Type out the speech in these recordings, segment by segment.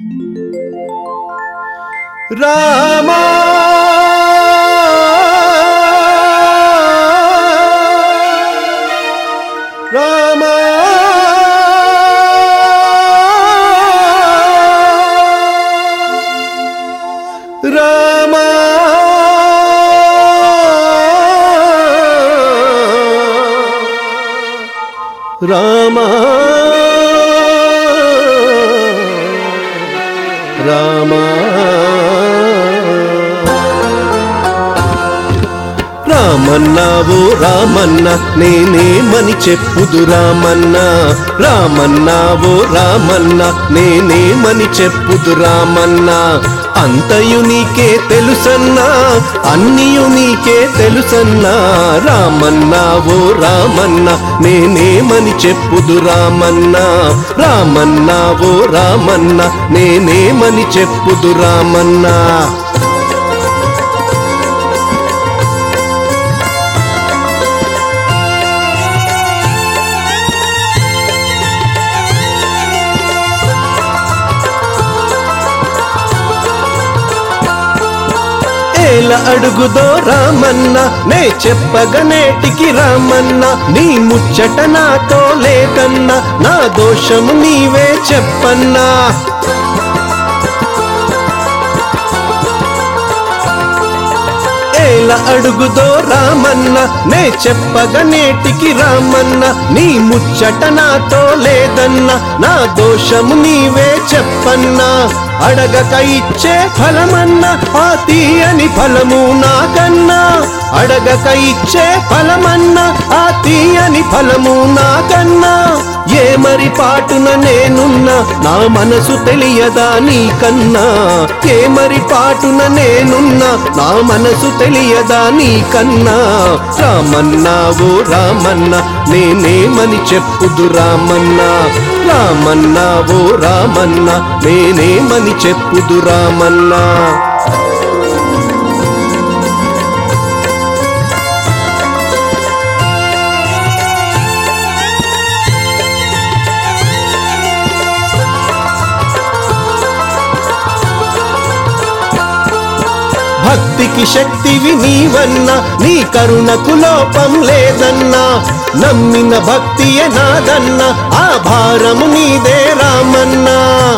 రామా రామా రామా రామా రామా రామన్నావు రామన్న నేనేమని చెప్పుదు రామన్న రామన్నావు రామన్న నేనేమని చెప్పుదు రామన్న అంతయు నీకే తెలుసన్నా అన్నియు నీకే తెలుసన్నా రామన్నావు రామన్న నేనేమని చెప్పుదు రామన్న రామన్నావు రామన్న నేనేమని చెప్పుదు రామన్నా ఏల అడుగుదో రామన్న నే చెప్పగనేటికి రామన్న నీ ముచ్చట నాతో లేదన్నా నా దోషము నీవే చెప్పన్నా ఏల అడుగుదో రామన్న నే చెప్పగనేటికి రామన్న నీ ముచ్చట నాతో లేదన్నా నా దోషము నీవే చెప్పన్నా అడగక ఇచ్చే ఫలమన్నా ఆ తీయని ఫలము నాకన్నా అడగక ఇచ్చే ఫలమన్నా ఆ తీయని ఫలము నాకన్నా ఏ మరి పాటున నేనున్నా నా మనసు తెలియదా నీకన్నా ఏ మరి పాటున నేనున్నా నా మనసు తెలియదా నీకన్నా రామన్నావు రామన్న నేనేమని చెప్పుదు రామన్నా రామన్నావు రామన్న నేనేమని చెప్పుదు రామన్నా భక్తికి శక్తివి నీవన్నా నీ కరుణకు లోపం లేదన్నా నమ్మిన భక్తియే నాదన్నా ఆ భారము నీదే రామన్నా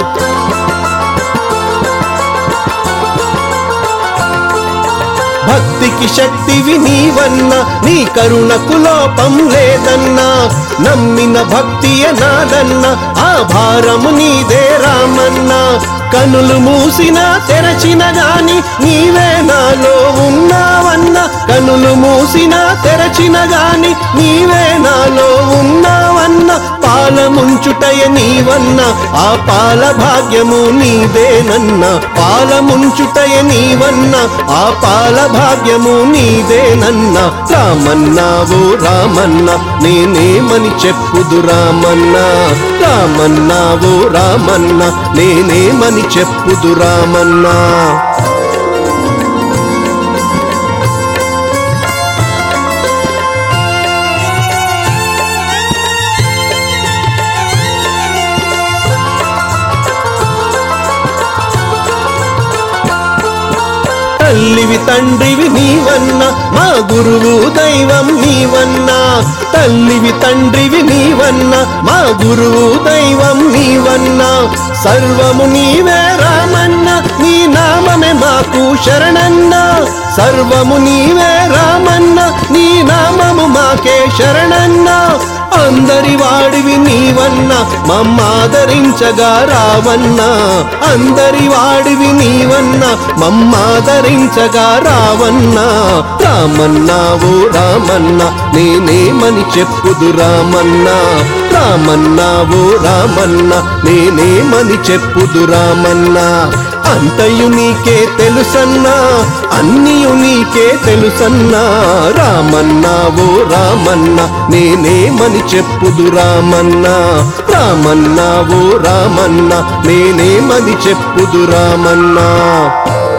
భక్తికి శక్తివి నీవన్నా నీ కరుణకు లోపం లేదన్నా నమ్మిన భక్తియ నాదన్నా ఆ భారము నీదే రామన్నా కనులు మూసిన తెరచిన గాని నీవే నాలో ఉన్నావన్నా కనులు మూసిన తెరచిన గాని నీవే నాలో ఉన్నావన్నా పాల ముంచుటయ నీవన్న ఆ పాల భాగ్యము నీదేనన్న పాల ముంచుటయ నీవన్న ఆ పాల భాగ్యము నీదేనన్న రామన్నావు రామన్న నేనేమని చెప్పుదు రామన్న రామన్నావు రామన్న నేనేమని చెప్పుదు రామన్నా తల్లివి తండ్రివి నీవన్న మా గురువు దైవం నీవన్నా తల్లివి తండ్రివి నీవన్న మా గురువు దైవం నీవన్నా సర్వము నీవే రామన్న నీ నామమే మాకు శరణన్న సర్వము నీవే రామన్న నీ నామము మాకే శరణన్న అందరి వాడివి నీవన్న మమ్మాదరించగా రావన్నా అందరి వాడివి నీవన్న మమ్మాదరించగా రావన్నా రామన్నావు రామన్న నేనేమని చెప్పుదు రామన్నా రామన్నావు రామన్న నేనేమని చెప్పుదు రామన్నా అంతయు నీకే తెలుసన్నా అన్నియు నీకే తెలుసన్నా రామన్నావు రామన్న నేనేమని చెప్పుదు రామన్నా రామన్నావు రామన్న నేనేమని చెప్పుదు రామన్నా